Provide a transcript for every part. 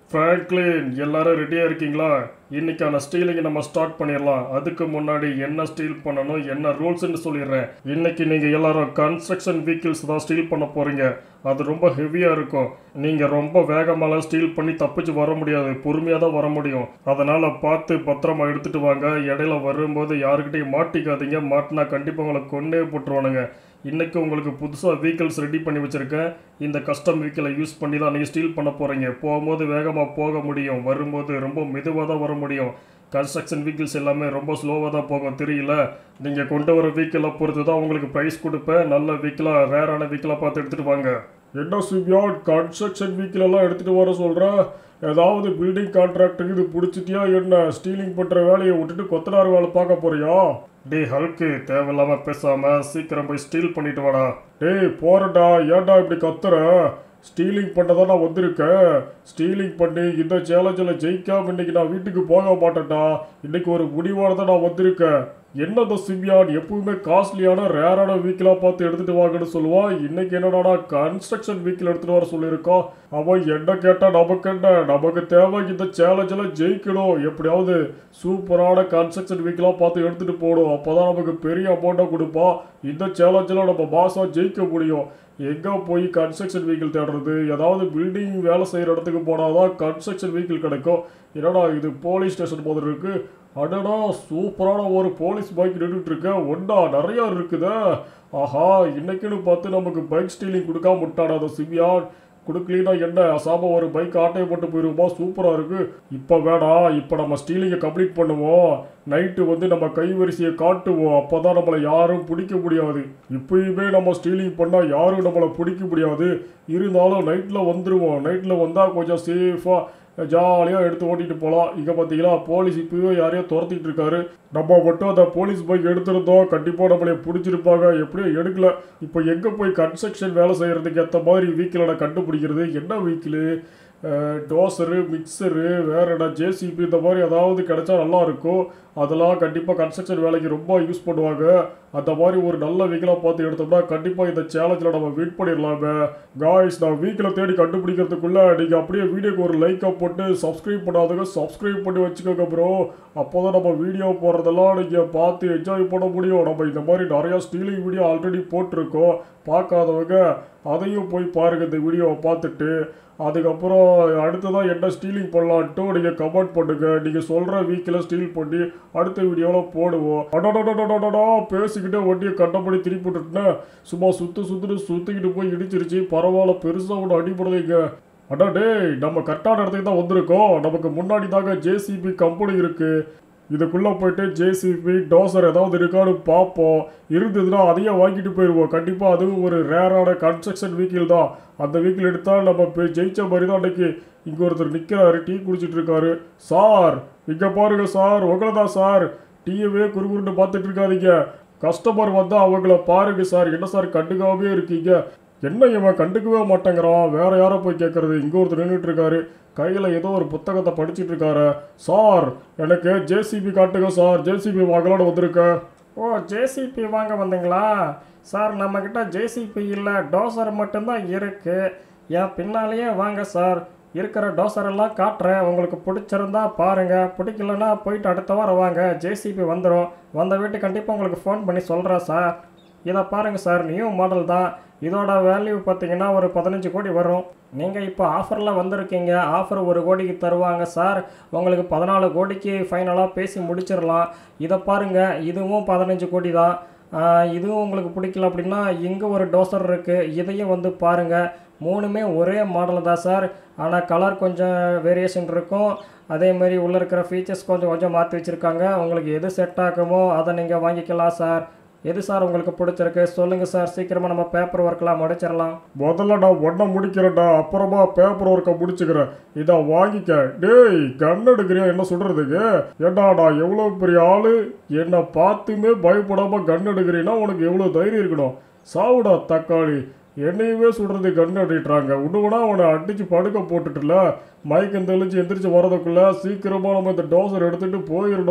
Franklin எல்லாரும் ரெடியாக இருக்கீங்களா இன்னைக்கான ஸ்டீலிங்கை நம்ம ஸ்டார்ட் பண்ணிடலாம் அதுக்கு முன்னாடி என்ன ஸ்டீல் பண்ணணும் என்ன ரூல்ஸ்னு சொல்லிடுறேன் இன்னைக்கு நீங்கள் எல்லாரும் கன்ஸ்ட்ரக்ஷன் வெஹிக்கிள்ஸ் தான் ஸ்டீல் பண்ண போகிறீங்க அது ரொம்ப ஹெவியாக இருக்கும் நீங்கள் ரொம்ப வேகமாலாம் ஸ்டீல் பண்ணி தப்பிச்சு வர முடியாது பொறுமையாக தான் வர முடியும் அதனால் பார்த்து பத்திரமா எடுத்துகிட்டு வாங்க இடையில வரும்போது யாருக்கிட்டையும் மாட்டிக்காதீங்க மாட்டினா கண்டிப்பாக உங்களை கொண்டே போட்டுருவானுங்க இன்னைக்கு உங்களுக்கு புதுசாக vehicles ரெடி பண்ணி வச்சுருக்கேன் இந்த கஸ்டம் வெஹிக்கிளை யூஸ் பண்ணி தான் நீங்கள் ஸ்டீல் பண்ண போகிறீங்க போகும்போது வேகமாக போக முடியும் வரும்போது ரொம்ப மெதுவாக தான் வர முடியும் கன்ஸ்ட்ரக்ஷன் vehicles எல்லாமே ரொம்ப ஸ்லோவாக தான் போகும் தெரியல நீங்கள் கொண்டு வர வெஹிக்கிளை பொறுத்து தான் உங்களுக்கு ப்ரைஸ் கொடுப்பேன் நல்ல வெஹிக்கிளாக ரேரான வெஹிக்கிளாக பார்த்து எடுத்துகிட்டு வாங்க என்ன சிபியாட் கன்ஸ்ட்ரக்ஷன் வெஹிக்கிள் எல்லாம் எடுத்துகிட்டு வர சொல்கிற ஏதாவது பில்டிங் கான்ட்ராக்டருக்கு இது பிடிச்சிட்டியா என்ன ஸ்டீலிங் பண்ணுற வேலையை விட்டுட்டு கொத்தனார் வேலை பார்க்க போறியா டேய் ஹல்க்கு தேவையில்லாம பேசாம சீக்கிரம் போய் ஸ்டீல் பண்ணிட்டு வாடா டேய் போறடா ஏன்டா இப்படி கத்துற ஸ்டீலிங் பண்ண தான் நான் வந்திருக்கேன் ஸ்டீலிங் பண்ணி இந்த சேலஞ்சில் ஜெயிக்காம இன்னைக்கு நான் வீட்டுக்கு போக மாட்டேன்டா இன்னைக்கு ஒரு முடிவோட தான் நான் வந்திருக்கேன் என்னது சிம்பியான் எப்பவுமே காஸ்ட்லியான ரேரான வீக்கிலாக பார்த்து எடுத்துட்டு வாங்கன்னு சொல்லுவான் இன்னைக்கு என்னடாடா கன்ஸ்ட்ரக்ஷன் வீக்கில் எடுத்துட்டு வர சொல்லியிருக்கோம் அவன் என்ன கேட்டா நமக்கு என்ன நமக்கு தேவை இந்த சேலஞ்சில் ஜெயிக்கணும் எப்படியாவது சூப்பரான கன்ஸ்ட்ரக்ஷன் வீக்கிலாக பார்த்து எடுத்துட்டு போகணும் அப்போதான் நமக்கு பெரிய அமௌண்ட்டை கொடுப்பான் இந்த சேலஞ்சில் நம்ம மாதம் ஜெயிக்க முடியும் எங்கே போய் கன்ஸ்ட்ரக்ஷன் வெஹிக்கிள் தேடுறது ஏதாவது பில்டிங் வேலை செய்கிற இடத்துக்கு போனால் தான் கன்ஸ்ட்ரக்ஷன் வெஹிக்கிள் கிடைக்கும் என்னடா இது போலீஸ் ஸ்டேஷன் போது இருக்கு அடடா சூப்பரான ஒரு போலீஸ் பைக் நின்றுட்டு இருக்க ஒன்றா நிறையா இருக்குதே ஆஹா இன்னைக்குன்னு பார்த்து நமக்கு பைக் ஸ்டீலிங் கொடுக்காம விட்டாடா அந்த சிபியான் கொடுக்கலனா என்ன அசாம ஒரு பைக் ஆட்டையை போட்டு போயிருவோமா சூப்பராக இருக்கு இப்போ வேணாம் இப்போ நம்ம ஸ்டீலிங்கை கம்ப்ளீட் பண்ணுவோம் நைட்டு வந்து நம்ம கைவரிசையை காட்டுவோம் அப்போ தான் நம்மளை யாரும் பிடிக்க முடியாது இப்பயுமே நம்ம ஸ்டீலிங் பண்ணால் யாரும் நம்மளை பிடிக்க முடியாது இருந்தாலும் நைட்டில் வந்துடுவோம் நைட்டில் வந்தால் கொஞ்சம் சேஃபாக ஜாலியாக எடுத்து ஓட்டிட்டு போகலாம் இங்கே பார்த்தீங்களா போலீஸ் இப்போவே யாரையோ துரத்திட்டு இருக்காரு நம்ம மட்டும் அந்த போலீஸ் பைக் எடுத்திருந்தோம் கண்டிப்பாக நம்மளை பிடிச்சிருப்பாங்க எப்படியும் எடுக்கல இப்போ எங்கே போய் கன்ஸ்ட்ரக்ஷன் வேலை செய்கிறதுக்கு ஏற்ற மாதிரி வீக்கில் நான் கண்டுபிடிக்கிறது என்ன வீக்கில் டோசரு மிக்சரு வேற என்ன ஜேசிபி இந்த மாதிரி ஏதாவது கிடைச்சா நல்லா இருக்கும் அதெல்லாம் கண்டிப்பாக கன்ஸ்ட்ரக்ஷன் வேலைக்கு ரொம்ப யூஸ் பண்ணுவாங்க அந்த மாதிரி ஒரு நல்ல வீக்கிலாக பார்த்து எடுத்தோம்னா கண்டிப்பாக இந்த சேலஞ்சில் நம்ம வின் பண்ணிடலாமே காய்ஸ் நான் வீக்கில் தேடி கண்டுபிடிக்கிறதுக்குள்ள நீங்கள் அப்படியே வீடியோக்கு ஒரு லைக்கை போட்டு சப்ஸ்கிரைப் பண்ணாதவங்க சப்ஸ்கிரைப் பண்ணி வச்சுக்கோங்க ப்ரோ அப்போ தான் நம்ம வீடியோ போடுறதெல்லாம் நீங்கள் பார்த்து என்ஜாய் பண்ண முடியும் நம்ம இந்த மாதிரி நிறையா ஸ்டீலிங் வீடியோ ஆல்ரெடி போட்டிருக்கோம் பார்க்காதவங்க அதையும் போய் பாருங்கள் இந்த வீடியோவை பார்த்துட்டு அதுக்கப்புறம் அடுத்ததான் என்ன ஸ்டீலிங் பண்ணலான்ட்டு நீங்கள் கமெண்ட் பண்ணுங்க நீங்கள் சொல்கிற வீக்கில் ஸ்டீல் பண்ணி அடுத்த வீடியோவில் போடுவோம் அடடடடடடா பேசிக்கிட்டே வண்டியை கண்டபடி திருப்பி விட்டுட்டேன் சும்மா சுற்று சுற்றுன்னு சுற்றிக்கிட்டு போய் இடிச்சிருச்சு பரவாயில்ல பெருசாக ஒன்று அடிபடுதுங்க அடா டேய் நம்ம கரெக்டான இடத்துக்கு தான் வந்திருக்கோம் நமக்கு முன்னாடி தாங்க ஜேசிபி கம்பெனி இருக்குது இதுக்குள்ளே போயிட்டு ஜேசிபி டோசர் ஏதாவது இருக்கான்னு பார்ப்போம் இருந்ததுன்னா அதையே வாங்கிட்டு போயிடுவோம் கண்டிப்பாக அதுவும் ஒரு ரேரான கன்ஸ்ட்ரக்ஷன் வீக்கில் தான் அந்த வீக்கில் எடுத்தால் நம்ம போய் ஜெயிச்ச மாதிரி தான் அன்றைக்கி இங்கே ஒருத்தர் நிற்கிறாரு டீ குடிச்சிட்டு இருக்காரு சார் இங்கே பாருங்க சார் உங்களை தான் சார் டீயவே குறுகுறுன்னு பார்த்துட்டு இருக்காதீங்க கஸ்டமர் வந்தால் அவங்கள பாருங்க சார் என்ன சார் கண்டுக்காமே இருக்கீங்க என்ன இவன் கண்டுக்கவே மாட்டேங்கிறான் வேற யாரை போய் கேட்கறது இங்கே ஒருத்தர் நின்றுட்டு இருக்காரு கையில் ஏதோ ஒரு புத்தகத்தை படிச்சிட்டு இருக்காரு சார் எனக்கு ஜேசிபி காட்டுங்க சார் ஜேசிபி வாங்கலான்னு வந்திருக்கேன் ஓ ஜேசிபி வாங்க வந்தீங்களா சார் நம்மக்கிட்ட ஜேசிபி இல்லை டோசர் மட்டும்தான் இருக்குது என் பின்னாலேயே வாங்க சார் இருக்கிற டோசர் எல்லாம் காட்டுறேன் உங்களுக்கு பிடிச்சிருந்தா பாருங்கள் பிடிக்கலன்னா போயிட்டு அடுத்த வாரம் வாங்க ஜேசிபி வந்துடும் வந்த வீட்டு கண்டிப்பாக உங்களுக்கு ஃபோன் பண்ணி சொல்கிறேன் சார் இதை பாருங்கள் சார் நியூ மாடல் தான் இதோட வேல்யூ பார்த்தீங்கன்னா ஒரு பதினஞ்சு கோடி வரும் நீங்கள் இப்போ ஆஃபரில் வந்திருக்கீங்க ஆஃபர் ஒரு கோடிக்கு தருவாங்க சார் உங்களுக்கு பதினாலு கோடிக்கு ஃபைனலாக பேசி முடிச்சிடலாம் இதை பாருங்கள் இதுவும் பதினஞ்சு கோடி தான் ஆஹ் இதுவும் உங்களுக்கு பிடிக்கல அப்படின்னா இங்கே ஒரு டோசர் இருக்குது இதையும் வந்து பாருங்கள் மூணுமே ஒரே மாடல் தான் சார் ஆனால் கலர் கொஞ்சம் வேரியேஷன் இருக்கும் அதேமாரி உள்ளே இருக்கிற ஃபீச்சர்ஸ் கொஞ்சம் கொஞ்சம் மாற்றி வச்சுருக்காங்க உங்களுக்கு எது செட் ஆகுமோ அதை நீங்கள் வாங்கிக்கலாம் சார் எது சார் உங்களுக்கு பிடிச்சிருக்கு சொல்லுங்கள் சார் சீக்கிரமாக நம்ம பேப்பர் ஒர்க்லாம் முடிச்சிடலாம் முதல்ல நான் ஒன்றை முடிக்கிறேன்டா அப்புறமா பேப்பர் ஒர்க்கை முடிச்சுக்கிறேன் இதை வாங்கிக்க டேய் கன் எடுக்கிறியா என்ன சொல்கிறதுக்கு ஏண்டா நான் எவ்வளோ பெரிய ஆள் என்னை பார்த்துமே பயப்படாமல் கன் எடுக்கிறீன்னா உனக்கு எவ்வளோ தைரியம் இருக்கணும் சாவுடா தக்காளி என்னையுமே சுடுறது கன் அடிட்டுறாங்க விடுவனா அவனை அடித்து படுக்க போட்டுட்டுல மயக்கம் தெளிச்சு எந்திரிச்சு வர்றதுக்குள்ள சீக்கிரமாக நம்ம இந்த டோசர் எடுத்துகிட்டு போயிடணும்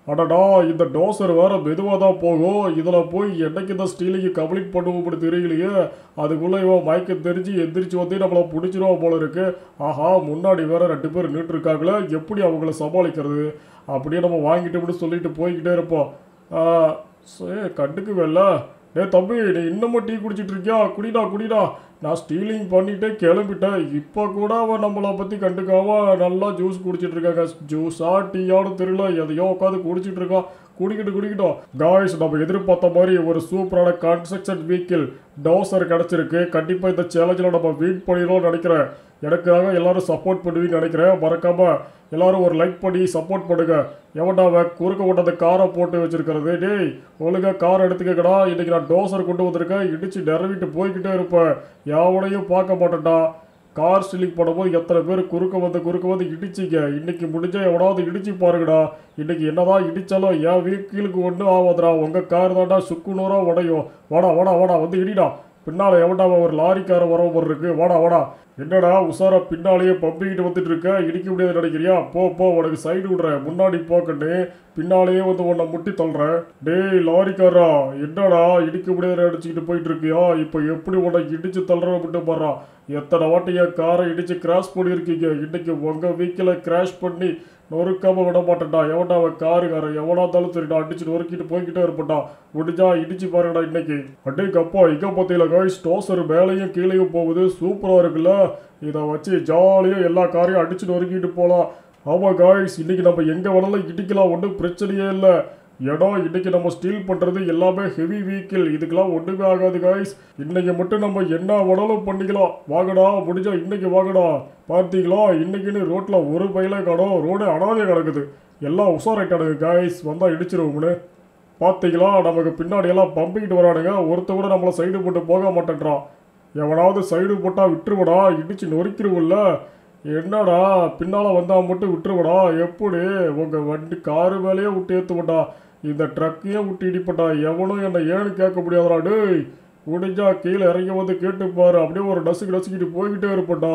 அடடா இந்த டோசர் வேற மெதுவாக தான் போகும் இதில் போய் என்னைக்கு இந்த ஸ்டீலிங்கு கம்ப்ளீட் பண்ணுவோம்னு தெரியலையே அதுக்குள்ளே இவன் மயக்கம் தெரிஞ்சு எந்திரிச்சு வந்து நம்மளை பிடிச்சிருவா போல இருக்கு ஆஹா முன்னாடி வேற ரெண்டு பேர் நின்று இருக்காங்களே எப்படி அவங்கள சமாளிக்கிறது அப்படியே நம்ம வாங்கிட்டோம்னு சொல்லிட்டு போய்கிட்டே இருப்போம் ஆ, சரி கண்டுக்குவேல்ல டேய் தம்பி நீ இன்னமும் டீ குடிச்சிட்டு இருக்கியா குடிடா குடிடா நான் ஸ்டீலிங் பண்ணிட்டே கிளம்பிட்டேன் இப்போ கூட அவன் நம்மளை பற்றி கண்டுக்காம நல்லா ஜூஸ் குடிச்சிட்டு இருக்காங்க ஜூஸா டீயான்னு தெரியல எதையோ உட்காந்து குடிச்சிட்டு இருக்கான் குடிக்கிட்டு குடிக்கிட்டோம் காய்ஸ் நம்ம எதிர்பார்த்த மாதிரி ஒரு சூப்பரான கன்ஸ்ட்ரக்ஷன் வீக்கில் டோசர் கிடச்சிருக்கு கண்டிப்பாக இந்த சேலஞ்சில் நம்ம வீட் பண்ணிடுவோம்னு நினைக்கிறேன் எனக்காக எல்லாரும் சப்போர்ட் பண்ணுவீங்கன்னு நினைக்கிறேன் மறக்காம எல்லாரும் ஒரு லைக் பண்ணி சப்போர்ட் பண்ணுங்க எவன்டா அவன் குறுக்க கொண்டாந்து காரை போட்டு வச்சிருக்கிறது டேய் ஒழுங்கா கார் எடுத்துக்கடா இன்னைக்கு நான் டோசர் கொண்டு வந்திருக்கேன் இடிச்சு நிறவிட்டு போய்கிட்டே இருப்பேன் எவனையும் பார்க்க மாட்டேன்டா கார் ஸ்டீலிங் பண்ணும்போது எத்தனை பேர் குறுக்க வந்து குறுக்க வந்து இடிச்சிங்க இன்னைக்கு முடிஞ்சா எவனாவது இடிச்சு பாருங்கடா இன்னைக்கு என்னதான் இடிச்சாலும் என் வீக்கிலுக்கு ஒன்றும் ஆகாதுடா உங்க கார் தாண்டா சுக்குநூறா உடையும் வாடா வாடா வாடா வந்து இடிடா பின்னால எவன்டா அவன் ஒரு லாரிக்கார வர மாதிரி இருக்கு வாடா வாடா என்னடா உசாரா பின்னாலேயே பம்பிக்கிட்டு வந்துட்டு இருக்க இடிக்க முடியாது நினைக்கிறியா போ போ உனக்கு சைடு விடுறேன் முன்னாடி போக்கண்டு பின்னாலேயே வந்து உன்னை முட்டி தள்ளுறேன் டேய் லாரிக்காரா என்னடா இடிக்க முடியாது நினச்சிக்கிட்டு போயிட்டு இருக்கியா இப்போ எப்படி உன்னை இடிச்சு தள்ளுற மட்டும் பாடுறான் எத்தனை வாட்டி என் காரை இடிச்சு கிராஷ் பண்ணியிருக்கீங்க இன்னைக்கு உங்க வீக்கில் கிராஷ் பண்ணி நொறுக்காம விட மாட்டேன்டா எவன்டா அவன் காருக்காரன் எவனா இருந்தாலும் சரிடா அடிச்சு நொறுக்கிட்டு போய்கிட்டே இருப்பட்டா முடிஞ்சா இடிச்சு பாருங்கடா இன்னைக்கு அடே கப்பா இங்க பார்த்தீங்களா காய்ஸ் டோசர் மேலேயும் கீழேயும் போகுது சூப்பரா இருக்குல்ல இதை வச்சு ஜாலியாக எல்லா காரையும் அடிச்சு நொறுக்கிட்டு போகலாம் ஆமாம் காய்ஸ் இன்னைக்கு நம்ம எங்கே வேணாலும் இடிக்கலாம் ஒன்றும் பிரச்சனையே இல்லை இடம் இன்னைக்கு நம்ம ஸ்டீல் பண்ணுறது எல்லாமே ஹெவி வெஹிக்கிள் இதுக்கெல்லாம் ஒன்றுமே ஆகாது காய்ஸ் இன்னைக்கு மட்டும் நம்ம என்ன வேணாலும் பண்ணிக்கலாம் வாங்கடா முடிஞ்சா இன்னைக்கு வாங்கடா பார்த்தீங்களா இன்னைக்குன்னு ரோட்டில் ஒரு பையில காணும் ரோடு அனாதைய கிடக்குது எல்லாம் உஷாராயிட்டானுங்க காய்ஸ் வந்தால் இடிச்சிருவோம்னு பார்த்தீங்களா நமக்கு பின்னாடி எல்லாம் பம்பிக்கிட்டு வரானுங்க ஒருத்த கூட நம்மளை சைடு போட்டு போக மாட்டேன்றான் எவனாவது சைடு போட்டால் விட்டுருவடா இடிச்சு நொறுக்கிடுவோம்ல என்னடா பின்னால் வந்தால் மட்டும் விட்டுருவடா எப்படி உங்கள் வண்டி காரு மேலேயே விட்டு ஏற்றுவடா இந்த ட்ரக்கையே விட்டு இடிப்பட்டா எவனும் என்னை ஏன்னு கேட்க முடியாதுடா டேய் முடிஞ்சா கீழே இறங்கி வந்து கேட்டுப்பாரு அப்படியே ஒரு டசுக்கு டசுக்கிட்டு போய்கிட்டே இருப்பட்டா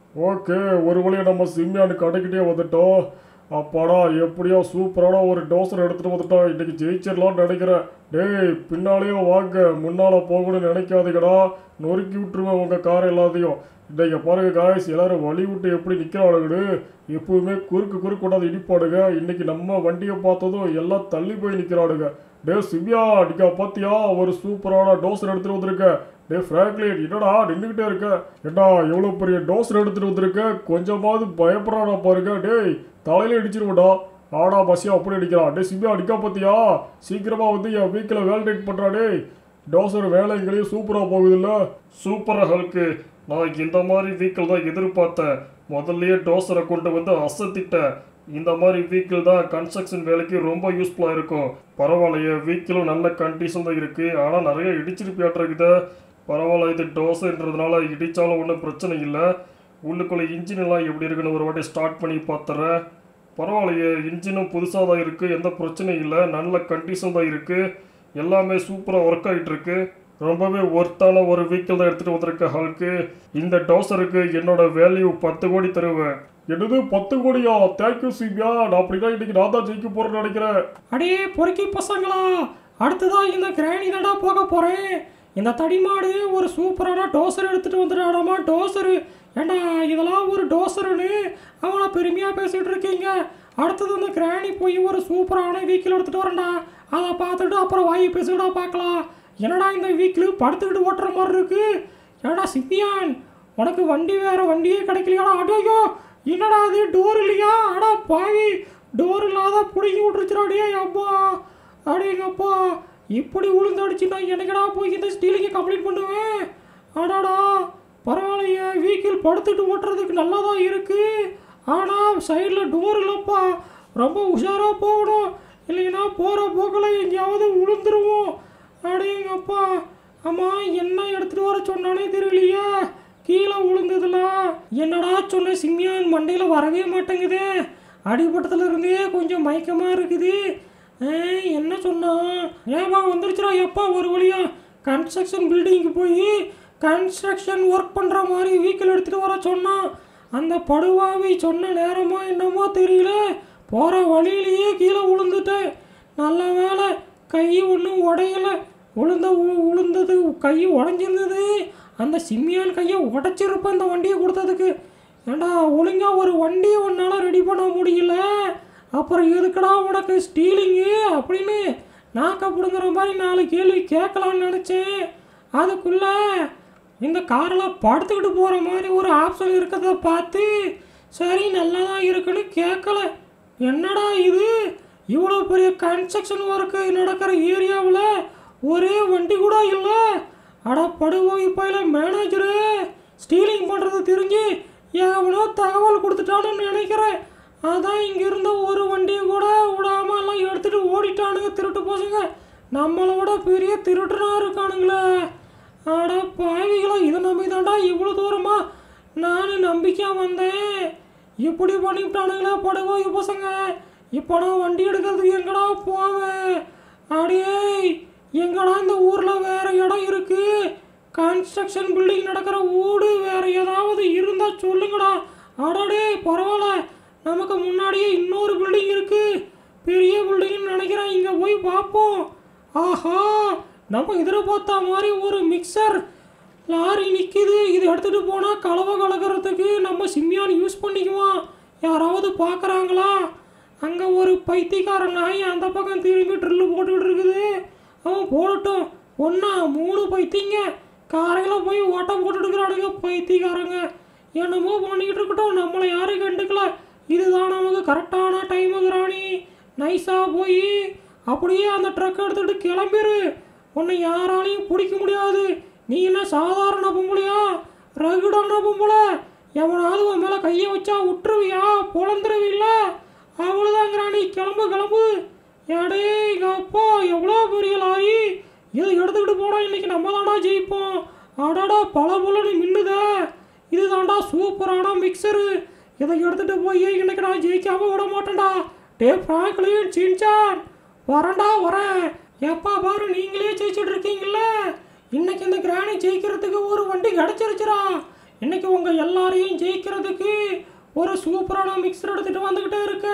ஓகே ஒரு வழியா நம்ம சிம்யானு கடைக்கிட்டே வந்துட்டோம் அப்பாடா எப்படியோ சூப்பரான ஒரு டோசர் எடுத்துட்டு வந்துட்டோம் இன்னைக்கு ஜெயிச்சிடலாம்னு நினைக்கிறேன் டேய் பின்னாலேயே வாங்க முன்னால போகணும்னு நினைக்காதீங்கடா நொறுக்கி விட்டுருவேன் உங்க கார் எல்லாத்தையும் இன்னைக்கு பாருங்க காய்ஸ் எல்லாரும் வழி விட்டு எப்படி நிற்கிறானுங்கன்னு எப்பவுமே குறுக்கு குறுக்கு கொண்டாந்து இடிப்பாடுங்க இன்னைக்கு நம்ம வண்டியை பார்த்ததும் எல்லாம் தள்ளி போய் நிற்கிறானுங்க டே சிவ்யா அடிக்கா பாத்தியா ஒரு சூப்பரான டோசர் எடுத்துட்டு வந்திருக்க டே ஃப்ராங்க்லின் என்னடா நின்றுக்கிட்டே இருக்க ஏண்டா எவ்வளோ பெரிய டோசர் எடுத்துட்டு வந்திருக்க கொஞ்சமாவது பயப்படுறானா பாருங்க டேய் தலையில இடிச்சிருவடா ஆடா பஸ்ஸியா அப்படி அடிக்கிறான் டே சிவ்யா அடிக்கா பாத்தியா சீக்கிரமா வந்து என் வீக்கில் வேலிடேட் பண்ணுறா டேய் டோசர் வேலை எங்களையும் சூப்பராக போகுதுல்ல சூப்பராக ஹல்க்கு நான் இந்த மாதிரி வீக்கிள் தான் எதிர்பார்த்தேன் முதல்லயே டோசரை கொண்டு வந்து அசத்திட்டேன் இந்த மாதிரி வீக்கிள் தான் கன்ஸ்ட்ரக்ஷன் வேலைக்கு ரொம்ப யூஸ்ஃபுல்லாக இருக்கும் பரவாயில்லையே வீக்கிலும் நல்ல கண்டிஷன் தான் இருக்குது ஆனால் நிறைய இடிச்சிருப்பியாட்டிருக்குது பரவாயில்ல இது டோஸுன்றதுனால இடித்தாலும் ஒன்றும் பிரச்சனை இல்லை உள்ளுக்குள்ளே இன்ஜின் எல்லாம் எப்படி இருக்குன்னு ஒரு வாட்டி ஸ்டார்ட் பண்ணி பார்த்துறேன் பரவாயில்லையே இன்ஜினும் புதுசாக தான் இருக்குது எந்த பிரச்சனையும் இல்லை நல்ல கண்டிஷன் தான் இருக்குது எல்லாமே சூப்பராக ஒர்க் ஆகிட்டு இருக்கு ரொம்பவே ஒர்த்தான ஒரு வெஹிக்கிள் தான் எடுத்துகிட்டு வந்திருக்க ஹாலுக்கு இந்த டோசருக்கு என்னோட வேல்யூ பத்து கோடி தருவேன் என்னது பத்து கோடியா தேங்க்யூ சிபியா நான் அப்படின்னா இன்னைக்கு நான் தான் ஜெயிக்க போறேன்னு நினைக்கிறேன் அடே பொறுக்கி பசங்களா அடுத்ததா இந்த கிராணி தாண்டா போக போகிறேன் இந்த தடிமாடு ஒரு சூப்பரான டோசர் எடுத்துகிட்டு வந்துடாடாமா டோசரு ஏண்டா இதெல்லாம் ஒரு டோசருன்னு அவனை பெருமையாக பேசிகிட்டு இருக்கீங்க அடுத்தது இந்த கிராணி போய் ஒரு சூப்பரான வீக்கில் எடுத்துகிட்டு வரேன்டா அதை பார்த்துட்டு அப்புறம் வாங்கி பேசிக்கிட்டா பார்க்கலாம் என்னடா இந்த வீக்கில் படுத்துக்கிட்டு ஓட்டுற மாதிரி இருக்கு ஏடா சித்தியான் உனக்கு வண்டி வேற வண்டியே கிடைக்கலையாடா அடையோ என்னடா அது டோர் இல்லையா அடா பாவி டோர் இல்லாத பிடிங்கி விட்டுருச்சுடா டே அப்பா அடேங்கப்பா இப்படி உளுந்து அடிச்சு நான் எனக்கடா போய் இந்த ஸ்டீலிங்கை கம்ப்ளீட் பண்ணுவேன் அடாடா பரவாயில்லையே வீக்கில் படுத்துட்டு ஓட்டுறதுக்கு நல்லா தான் இருக்கு ஆனால் சைடில் டோர் இல்லைப்பா ரொம்ப உஷாராக போகணும் இல்லைன்னா போகிற போக்கில் எங்கேயாவது விழுந்துருவோம் அடேங்கப்பா அம்மா என்ன எடுத்துகிட்டு வர சொன்னானே தெரியலையே கீழே விழுந்ததுல என்னடா சொன்ன சிம்யான் மண்டையில் வரவே மாட்டேங்குது அடிபட்டத்துல இருந்தே கொஞ்சம் மயக்கமாக இருக்குது ஏய், என்ன சொன்னா ஏப்பா வந்துருச்சுடா எப்பா ஒரு வழியா கன்ஸ்ட்ரக்ஷன் பில்டிங்க்கு போய் கன்ஸ்ட்ரக்ஷன் ஒர்க் பண்ணுற மாதிரி வீக்கில் எடுத்துகிட்டு வர சொன்னான் அந்த படுவாவி சொன்ன நேரமோ என்னமோ தெரியல போகிற வழியிலேயே கீழே விழுந்துட்டேன் நல்ல வேலை கை ஒன்றும் உடையல உளுந்த உ- உளுந்தது கை உடஞ்சிருந்தது அந்த சிம்மியான் கையை உடைச்சிருப்பேன் அந்த வண்டியை கொடுத்ததுக்கு ஏண்டா ஒழுங்கா ஒரு வண்டியை உன்னால் ரெடி பண்ண முடியல அப்புறம் எதுக்குடா உனக்கு ஸ்டீலிங்கு அப்படின்னு நாக்க பிடுங்குற மாதிரி நாலு கேள்வி கேட்கலான்னு நினச்சேன் அதுக்குள்ள இந்த காரில் படுத்துக்கிட்டு போகிற மாதிரி ஒரு ஆப்ஷன் இருக்கிறத பார்த்து சரி நல்லா தான் இருக்குன்னு கேட்கல என்னடா இது இவ்வளோ பெரிய கன்ஸ்ட்ரக்ஷன் ஒர்க்கு நடக்கிற ஏரியாவில் ஒரே வண்டி கூட இல்லை அட படுவோய் பயில மேனேஜரு ஸ்டீலிங் பண்ணுறது தெரிஞ்சு எவனோ தகவல் கொடுத்துட்டான்னு நினைக்கிறேன் அதான் இங்க இருந்த ஒரு வண்டியை கூட விடாம எல்லாம் எடுத்துட்டு ஓடிட்டானுங்க திருட்டு பசங்க நம்மளோட பெரிய திருட்டுனா இருக்கானுங்களே அட பாவிகளா இதை நம்பி தாண்டா இவ்வளோ தூரமா நான் நம்பிக்கையா வந்தேன் இப்படி பண்ணிவிட்டானுங்களே படுவோய் பசங்க இப்போ நான் வண்டி எடுக்கிறதுக்கு எங்கடா போவேன் அடியே எங்கடா இந்த ஊரில் வேற இடம் இருக்கு கன்ஸ்ட்ரக்ஷன் பில்டிங் நடக்கிற ஊடு வேற ஏதாவது இருந்தா சொல்லுங்கடா அடடே பரவாயில்ல நமக்கு முன்னாடியே இன்னொரு பில்டிங் இருக்கு பெரிய பில்டிங்னு நினைக்கிறேன் இங்க போய் பார்ப்போம் ஆஹா நம்ம எதிர்பார்த்த மாதிரி ஒரு மிக்சர் லாரி நிற்கிது இது எடுத்துகிட்டு போனால் கலவை கலக்கிறதுக்கு நம்ம சிம்மியான் யூஸ் பண்ணிக்குவோம் யாராவது பார்க்குறாங்களா அங்கே ஒரு பைத்தியக்காரன் நாய் அந்த பக்கம் திரும்பி ட்ரில்லு போட்டுக்கிட்டு இருக்குது அவன் போடட்டும் ஒன்றா மூணு பைத்தியங்க காரையில் போய் ஓட்டம் போட்டுட்டு இருக்கிறானுங்க பைத்தியக்காரங்க என்னமோ பண்ணிக்கிட்டு இருக்கட்டும் நம்மளை யாரும் கண்டுக்கல இதுதான் நமக்கு கரெக்டான டைமுக்கு ராணி நைஸாக போய் அப்படியே அந்த ட்ரக் எடுத்துகிட்டு கிளம்பிரு உன்னை யாராலையும் பிடிக்க முடியாது நீ என்ன சாதாரண பொம்பளையா ரகுடான பொம்பளை எவனாவது உன் மேலே கையை வச்சா விட்டுருவியா பொழந்துருவில்ல அவ்வளோதாங்கிறானி கிளம்பு கிளம்பு ஏடே எங்க அப்பா எவ்வளோ பெரிய லாரி இதை எடுத்துக்கிட்டு போனா இன்னைக்கு நம்ம தாண்டா ஜெயிப்போம் அடாடா பல புலன்னு மின்னுதே இதுதான்டா சூப்பரான மிக்சரு இதை எடுத்துட்டு போய் இன்னைக்கு நான் ஜெயிக்காம விட மாட்டேன்டா டே ஃப்ராங்க்லின் சின்சான் வரேன்டா வரேன் எப்பா பாரு நீங்களே ஜெயிச்சுட்டு இருக்கீங்கல்ல இன்னைக்கு இந்த கிராணி ஜெயிக்கிறதுக்கு ஒரு வண்டி கிடைச்சிருச்சுடா இன்னைக்கு உங்க எல்லாரையும் ஜெயிக்கிறதுக்கு ஒரு சூப்பரான மிக்சர் எடுத்துட்டு வந்துகிட்டே இருக்கு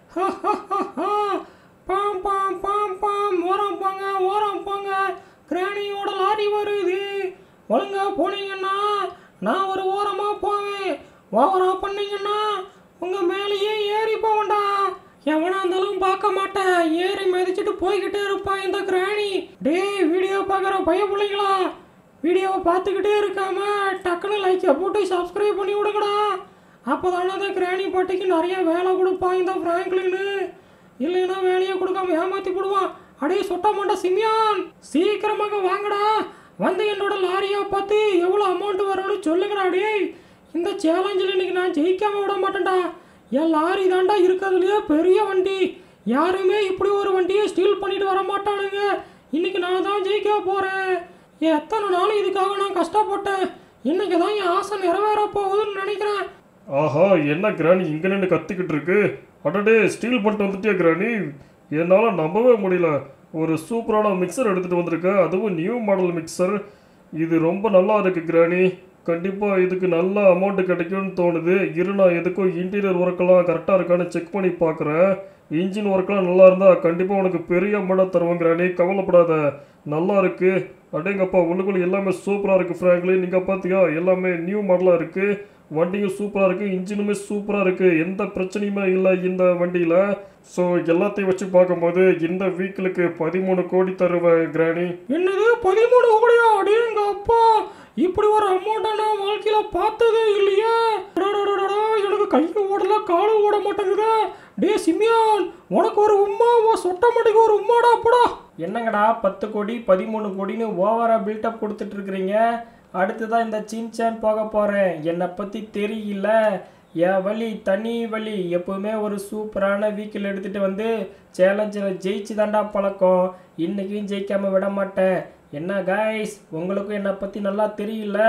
பாம் பாம் பாம் பாம் ஓரம் போங்க ஓரம் போங்க கிராணியோட லாரி வருது ஒழுங்கா போனீங்கன்னா நான் ஒரு ஓரமா போவேன் ஓவரா பண்ணீங்கன்னா உங்க மேலேயே ஏறி போவேன்டா எவனா இருந்தாலும் பார்க்க மாட்டேன் ஏறி மிதிச்சிட்டு போய்கிட்டே இருப்பான் இந்த கிராணி டேய் வீடியோ பார்க்குற பய பிள்ளைங்களா வீடியோவை பார்த்துக்கிட்டே இருக்காம டக்குன்னு லைக்கை போட்டு சப்ஸ்கிரைப் பண்ணி விடுங்கடா அப்போ தானே அந்த கிராணி பாட்டிக்கு நிறைய வேலை கொடுப்பான் இந்த ஃப்ராங்க்லின்னு இல்லைன்னா வேலையை கொடுக்காம ஏமாத்தி போடுவான் அடே சொட்ட மாட்டா சிமியான் சீக்கிரமாக வாங்கடா வந்து என்னோட லாரியை பார்த்து எவ்வளோ அமௌண்ட் வரும்னு சொல்லுங்கடா டேய் இந்த சேலஞ்சில் இன்னைக்கு நான் ஜெயிக்காம விட மாட்டேன்டா என் லாரி தாண்டா இருக்கிறதுலையே பெரிய வண்டி யாருமே இப்படி ஒரு வண்டியை ஸ்டீல் பண்ணிட்டு வர மாட்டானுங்க இன்னைக்கு நான் தான் ஜெயிக்க போகிறேன் எத்தனை நாள் இதுக்காக நான் கஷ்டப்பட்டேன் இன்னைக்கு தான் என் ஆசை நிறைவேற போகுதுன்னு நினைக்கிறேன் ஆஹா என்ன கிராணி இங்கே நின்று கத்திக்கிட்டு இருக்கு அடடே ஸ்டீல் பண்ணிட்டு வந்துட்டியா கிராணி என்னால் நம்பவே முடியல ஒரு சூப்பரான மிக்சர் எடுத்துகிட்டு வந்திருக்க அதுவும் நியூ மாடல் மிக்சர் இது ரொம்ப நல்லா இருக்கு கிராணி கண்டிப்பாக இதுக்கு நல்ல அமௌண்ட் கிடைக்கும்னு தோணுது இரு நான் எதுக்கும் இன்டீரியர் ஒர்க்கெல்லாம் கரெக்டாக இருக்கான்னு செக் பண்ணி பார்க்குறேன் இன்ஜின் ஒர்க்கெல்லாம் நல்லா இருந்தால் கண்டிப்பாக உனக்கு பெரிய அமௌண்ட் தருவேன் கிராணி கவலைப்படாத நல்லா இருக்கு அடேங்கப்பா உள்ளுக்குள்ள எல்லாமே சூப்பராக இருக்குது ஃப்ராங்க்லி நீங்கள் பார்த்தியா எல்லாமே நியூ மாடலாக இருக்குது வண்டியும் சூப்பராக இருக்குது இன்ஜினுமே சூப்பராக இருக்குது எந்த பிரச்சனையுமே இல்லை இந்த வண்டியில் ஸோ எல்லாத்தையும் வச்சு பார்க்கும்போது இந்த வீக்கிலுக்கு பதிமூணு கோடி தருவேன் கிராணி என்னது பதிமூணு கோடியா அடேங்க அப்பா இப்படி ஒரு அமௌண்ட்டை நான் வாழ்க்கையில பார்த்ததே இல்லையே அடடடடடா, எனக்கு கையும் ஓடல காலும் ஓட மாட்டேங்குதே டே சிமியான் உனக்கு ஒரு உம்மா உன் சொட்ட மாட்டேங்க ஒரு உம்மாடா போடா என்னங்கடா பத்து கோடி பதிமூணு கோடின்னு ஓவரா பில்டப் கொடுத்துட்டு இருக்கிறீங்க அடுத்ததான் இந்த சின்சான் போக போறேன் என்னை பத்தி தெரியல என் வழி தனி வழி எப்பவுமே ஒரு சூப்பரான வீக்கில் எடுத்துட்டு வந்து சேலஞ்சில் ஜெயிச்சு தாண்டா பழக்கம் இன்னைக்கும் ஜெயிக்காம விட மாட்டேன் என்ன காய்ஸ் உங்களுக்கும் என்னை பற்றி நல்லா தெரியல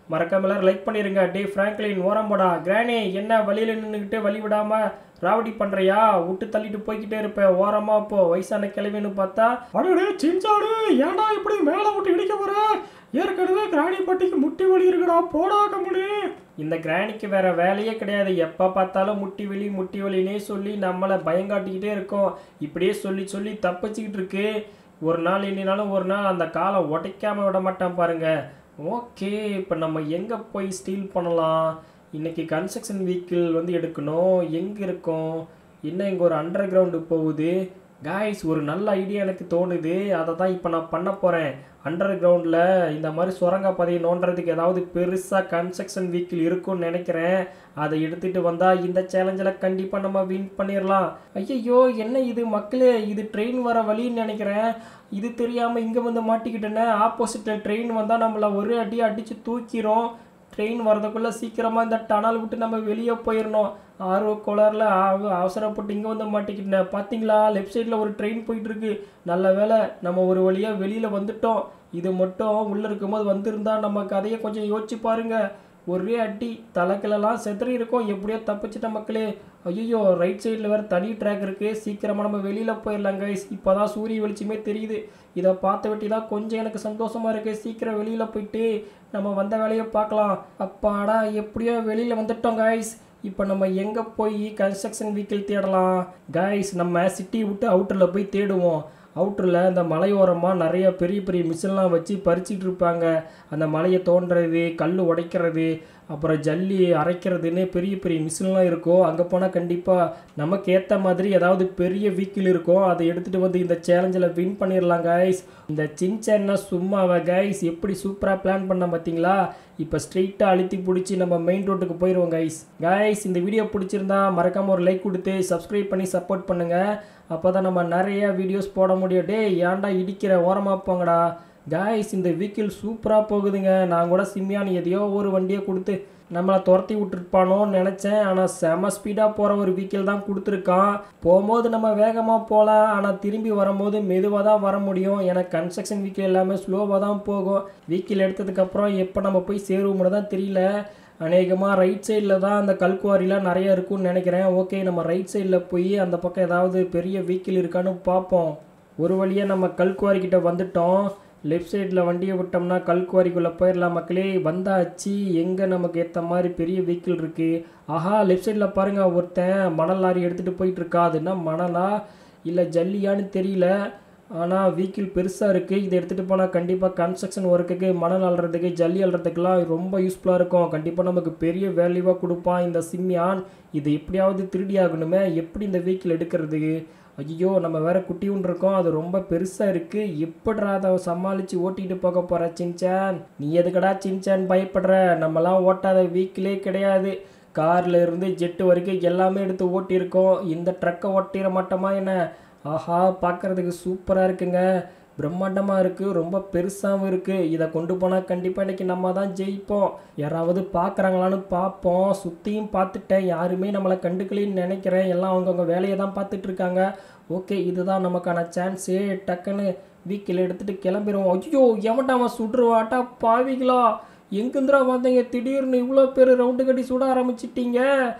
மறக்காம எல்லாரும் லைக் பண்ணிருங்க டே ஃப்ராங்க்லின் ஓரம்படா கிரானி என்ன வழியில் நின்றுக்கிட்டு வழி விடாம ராவடி பண்றியா விட்டு தள்ளிட்டு போய்கிட்டே இருப்ப ஓரமா போ வயசான கிழவின்னு பார்த்தா அடடே சின்சாடு ஏன்டா இப்படி மேலே விட்டு இடிக்க போற ஏற்கனவே கிராணி பட்டிக்கு முட்டி வலி இருக்குடா போடா கம்முனு இந்த கிராணிக்கு வேற வேலையே கிடையாது எப்போ பார்த்தாலும் முட்டி வலி முட்டி வலினே சொல்லி நம்மளை பயங்காட்டிக்கிட்டே இருக்கோம் இப்படியே சொல்லி சொல்லி தப்பிச்சுக்கிட்டு இருக்கு ஒரு நாள் இல்லைனாலும் ஒரு நாள் அந்த காலை உடைக்காம விட மாட்டான் பாருங்க ஓகே இப்போ நம்ம எங்கே போய் ஸ்டீல் பண்ணலாம் இன்னைக்கு கன்ஸ்ட்ரக்ஷன் வெஹிக்கிள் வந்து எடுக்கணும் எங்கே இருக்கோம் என்ன இங்கே ஒரு அண்டர் கிரவுண்டு போகுது காய்ஸ் ஒரு நல்ல ஐடியா எனக்கு தோணுது அதை தான் இப்போ நான் பண்ண போகிறேன் அண்டர் கிரவுண்டில் இந்த மாதிரி சுரங்க பாதையை நோண்டுறதுக்கு ஏதாவது பெருசாக கன்ஸ்ட்ரக்ஷன் வெஹிக்கிள் இருக்கும்னு நினைக்கிறேன் அதை எடுத்துகிட்டு வந்தால் இந்த சேலஞ்சில் கண்டிப்பாக நம்ம வின் பண்ணிடலாம் ஐயையோ என்ன இது மக்களே இது ட்ரெயின் வர வழின்னு நினைக்கிறேன் இது தெரியாமல் இங்கே வந்து மாட்டிக்கிட்டேனே ஆப்போசிட்டில் ட்ரெயின் வந்தால் நம்மளை ஒரு அடி அடித்து தூக்கிரும் ட்ரெயின் வரதுக்குள்ளே சீக்கிரமாக இந்த டனல் விட்டு நம்ம வெளியே போயிடணும் ஆர்வ கோளாறில் அவசரப்பட்டு இங்கே வந்து மாட்டிக்கிட்டேன் பார்த்தீங்களா லெஃப்ட் சைடில் ஒரு ட்ரெயின் போயிட்டுருக்கு நல்ல வேளை நம்ம ஒரு வழியாக வெளியில் வந்துட்டோம் இது மட்டும் உள்ளே இருக்கும்போது வந்திருந்தா நம்ம கதையை கொஞ்சம் யோசிச்சு பாருங்க ஒரே அடி தலைக்கிலலாம் செதறி இருக்கும் எப்படியோ தப்பிச்சிட்ட மக்களே ஐயோ ரைட் சைடில் வேறு தனி ட்ராக் இருக்குது சீக்கிரமாக நம்ம வெளியில் போயிடலாம் கைஸ் இப்போ தான் சூரிய வெளிச்சமே தெரியுது இதை பார்த்த வெட்டி தான் கொஞ்சம் எனக்கு சந்தோஷமாக இருக்குது சீக்கிரம் வெளியில் போயிட்டு நம்ம வந்த வேலையை பார்க்கலாம் அப்பாடா எப்படியோ வெளியில் வந்துட்டோம் கைஸ் இப்போ நம்ம எங்கே போய் கன்ஸ்ட்ரக்ஷன் வெஹிக்கிள் தேடலாம் கைஸ் நம்ம சிட்டி விட்டு அவுட்டரில் போய் தேடுவோம் அவுட்டரில் இந்த மலையோரமாக நிறைய பெரிய பெரிய மிஷின்லாம் வச்சு பறிச்சிட்டு இருப்பாங்க அந்த மலையை தோண்டுறது கல் உடைக்கிறது அப்புறம் ஜல்லி அரைக்கிறதுன்னு பெரிய பெரிய மிஷின்லாம் இருக்கும் அங்கே போனால் கண்டிப்பாக நமக்கு ஏற்ற மாதிரி ஏதாவது பெரிய வீக்கில் இருக்கும் அதை எடுத்துகிட்டு வந்து இந்த சேலஞ்சில் வின் பண்ணிடலாம் கைஸ் இந்த சின்சன்னா சும்மாவா கைஸ் எப்படி சூப்பராக பிளான் பண்ண பார்த்தீங்களா இப்போ ஸ்ட்ரெயிட்டாக அழுத்தி பிடிச்சி நம்ம மெயின் ரோட்டுக்கு போயிடுவோம் கைஸ் கைஸ் இந்த வீடியோ பிடிச்சிருந்தா மறக்காமல் ஒரு லைக் கொடுத்து சப்ஸ்கிரைப் பண்ணி சப்போர்ட் பண்ணுங்கள் அப்போ தான் நம்ம நிறைய வீடியோஸ் போட முடியும் டே ஏன்டா இடிக்கிற ஓரமாக போங்கடா காய்ஸ் இந்த வெஹிக்கிள் சூப்பராக போகுதுங்க நான் கூட சிம்மியான் எதையோ ஒரு வண்டியை கொடுத்து நம்மளை துரத்தி விட்டுருப்பானோன்னு நினச்சேன் ஆனால் செம ஸ்பீடாக போகிற ஒரு வெஹிக்கிள் தான் கொடுத்துருக்கான் போகும்போது நம்ம வேகமாக போகலாம் ஆனால் திரும்பி வரும்போது மெதுவாக தான் வர முடியும் ஏன்னா கன்ஸ்ட்ரக்ஷன் வெஹிக்கிள் எல்லாமே ஸ்லோவாக தான் போகும் வெஹிக்கிள் எடுத்ததுக்கப்புறம் எப்போ நம்ம போய் சேருவோம்னு தான் தெரியல அநேகமாக ரைட் சைடில் தான் அந்த கல்குவாரிலாம் நிறைய இருக்கும்னு நினைக்கிறேன் ஓகே நம்ம ரைட் சைடில் போய் அந்த பக்கம் ஏதாவது பெரிய வெஹிக்கிள் இருக்கான்னு பார்ப்போம் ஒரு வழியாக நம்ம கல்குவாரி கிட்ட வந்துட்டோம் லெஃப்ட் சைடில் வண்டியை விட்டோம்னா கல்குவாரிக்குள்ளே போயிடலாம் மக்களே வந்தாச்சு எங்கே நமக்கு ஏற்ற மாதிரி பெரிய வெஹிக்கிள் இருக்குது ஆஹா லெஃப்ட் சைடில் பாருங்கள் ஒருத்தன் மணல் லாரி எடுத்துகிட்டு போயிட்டுருக்கா அது என்ன மணலா இல்லை ஜல்லியான்னு தெரியல ஆனால் வெஹிக்கிள் பெருசாக இருக்குது இதை எடுத்துகிட்டு போனால் கண்டிப்பாக கன்ஸ்ட்ரக்ஷன் ஒர்க்குக்கு மணல் அள்ளுறதுக்கு ஜல்லி அள்ளுறதுக்குலாம் ரொம்ப யூஸ்ஃபுல்லாக இருக்கும் கண்டிப்பாக நமக்கு பெரிய வேல்யூவாக கொடுப்பான் இந்த சிம்யான் இதை எப்படியாவது திருடி ஆகணுமே எப்படி இந்த வெஹிக்கிள் எடுக்கிறதுக்கு ஐயோ நம்ம வேற குட்டியுன் இருக்கோம் அது ரொம்ப பெருசாக இருக்குது எப்படிடா அதை சமாளித்து ஓட்டிகிட்டு போக போகிற சின்சான் நீ எதுக்கடா சின்சான் பயப்படுற நம்மலாம் ஓட்டாத வீக்கிலே கிடையாது கார்ல இருந்து ஜெட்டு வரைக்கும் எல்லாமே எடுத்து ஓட்டியிருக்கோம் இந்த ட்ரக்கை ஓட்டிட மாட்டோமா என்ன ஆஹா பார்க்குறதுக்கு சூப்பராக இருக்குங்க பிரம்மாண்டமாக இருக்குது ரொம்ப பெருசாகவும் இருக்குது இதை கொண்டு போனால் கண்டிப்பாக இன்றைக்கி நம்ம தான் ஜெயிப்போம் யாராவது பார்க்குறாங்களான்னு பார்ப்போம் சுற்றியும் பார்த்துட்டேன் யாருமே நம்மளை கண்டுக்கலின்னு நினைக்கிறேன் எல்லாம் அவங்கவுங்க வேலையை தான் பார்த்துட்டு இருக்காங்க ஓகே இதுதான் நமக்கான சான்ஸு டக்குன்னு வீக்கில் எடுத்துகிட்டு கிளம்பிடுவோம் ஐயோ எவன்டா அவன் சுடுருவாட்டா பாவிங்களா எங்கேந்திரா வந்தீங்க திடீர்னு இவ்வளோ பேர் ரவுண்டு கட்டி சுட ஆரம்பிச்சிட்டீங்க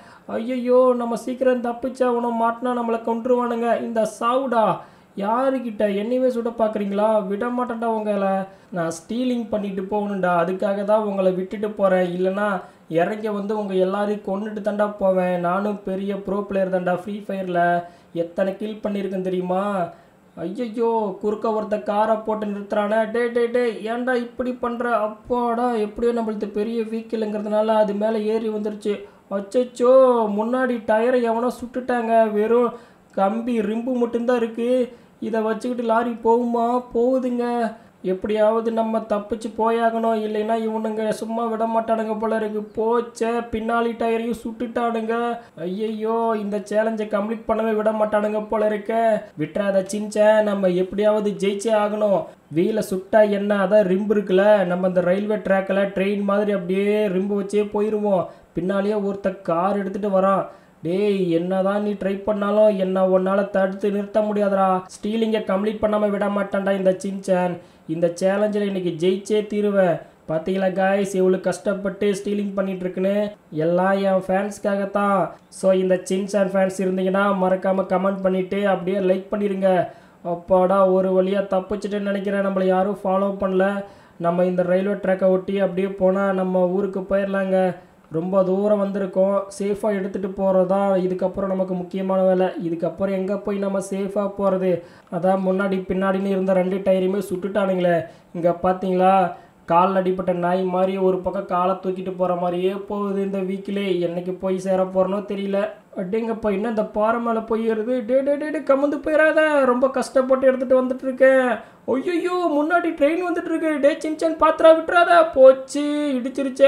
ஐயையோ நம்ம சீக்கிரம் தப்பிச்சா உன மாட்டினா நம்மளை கொண்டுருவானுங்க இந்த சாவுடா யாருக்கிட்ட என்னையுமே சுட பார்க்குறீங்களா விட மாட்டேன்டா உங்களை நான் ஸ்டீலிங் பண்ணிட்டு போகணும்டா அதுக்காக தான் உங்களை விட்டுட்டு போகிறேன் இல்லைனா இறங்க வந்து உங்கள் எல்லாரையும் கொண்டுட்டு தாண்டா போவேன் நானும் பெரிய ப்ரோ பிளேயர் தான்டா ஃப்ரீ ஃபயரில் எத்தனை கில் பண்ணியிருக்கேன் தெரியுமா ஐயையோ குறுக்க ஒருத்த காரை போட்டு நிறுத்துறானே டே டே டே ஏன்டா இப்படி பண்ணுற அப்பாடா எப்படியோ நம்மளுக்கு பெரிய வீக்கிலுங்கிறதுனால அது மேலே ஏறி வந்துருச்சு அச்சச்சோ முன்னாடி டயரை எவனோ சுட்டுட்டாங்க வெறும் கம்பி ரிம்பு மட்டும்தான் இருக்குது இதை வச்சுக்கிட்டு லாரி போகுமா போகுதுங்க எப்படியாவது நம்ம தப்பிச்சு போயாகணும் இல்லைன்னா இவனுங்க சும்மா விட மாட்டானுங்க போல இருக்கு போச்சே பின்னாடி டயரையும் சுட்டுட்டானுங்க ஐயையோ இந்த சேலஞ்சை கம்ப்ளீட் பண்ணவே விட மாட்டானுங்க போல இருக்க விட்டுறாத சின்ச்ச நம்ம எப்படியாவது ஜெயிச்சே ஆகணும் வீலை சுட்டா என்ன அதான் ரிம்பு இருக்குல்ல நம்ம இந்த ரயில்வே ட்ராக்கில் ட்ரெயின் மாதிரி அப்படியே ரிம்பு வச்சே போயிடுவோம் பின்னாலேயே ஒருத்த கார் எடுத்துகிட்டு வரான் டேய் என்னதான் நீ ட்ரை பண்ணாலும் என்ன உன்னால் தடுத்து நிறுத்த முடியாதுடா ஸ்டீலிங்கை கம்ப்ளீட் பண்ணாமல் விட மாட்டான்டா இந்த சின்சான் இந்த சேலஞ்சில் இன்னைக்கு ஜெயிச்சே தீருவேன் பார்த்தீங்களா காய்ஸ் எவ்வளோ கஷ்டப்பட்டு ஸ்டீலிங் பண்ணிட்டு இருக்குன்னு எல்லாம் என் ஃபேன்ஸ்க்காகத்தான் ஸோ இந்த சின்சான் ஃபேன்ஸ் இருந்தீங்கன்னா மறக்காமல் கமெண்ட் பண்ணிவிட்டு அப்படியே லைக் பண்ணிடுங்க அப்பாடா ஒரு வழியாக தப்பிச்சிட்டேன்னு நினைக்கிறேன் நம்மளை யாரும் ஃபாலோ பண்ணல நம்ம இந்த ரயில்வே ட்ராக்கை ஒட்டி அப்படியே போனால் நம்ம ஊருக்கு போயிடலாங்க ரொம்ப தூரம் வந்திருக்கோம் சேஃபாக எடுத்துகிட்டு போகிறது தான் இதுக்கப்புறம் நமக்கு முக்கியமான வேலை இதுக்கப்புறம் எங்கே போய் நம்ம சேஃபாக போகிறது அதான் முன்னாடி பின்னாடின்னு இருந்த ரெண்டு டயரையுமே சுட்டுட்டானுங்களே இங்கே பார்த்தீங்களா கால் அடிப்பட்ட நாய் மாதிரி ஒரு பக்கம் காலை தூக்கிட்டு போகிற மாதிரியே போகுது இந்த வீக்கிலே என்னைக்கு போய் சேர போகிறனோ தெரியல அடேங்கப்பா என்ன இந்த பாறை மேலே போயிடுது டே டே டே டே கமந்து போயிடாத ரொம்ப கஷ்டப்பட்டு எடுத்துகிட்டு வந்துட்டு இருக்கேன் ஐயோ முன்னாடி ட்ரெயின் வந்துட்டு இருக்கு டே சின்சன் பாத்திரா விட்டுறாத போச்சு இடிச்சிருச்சே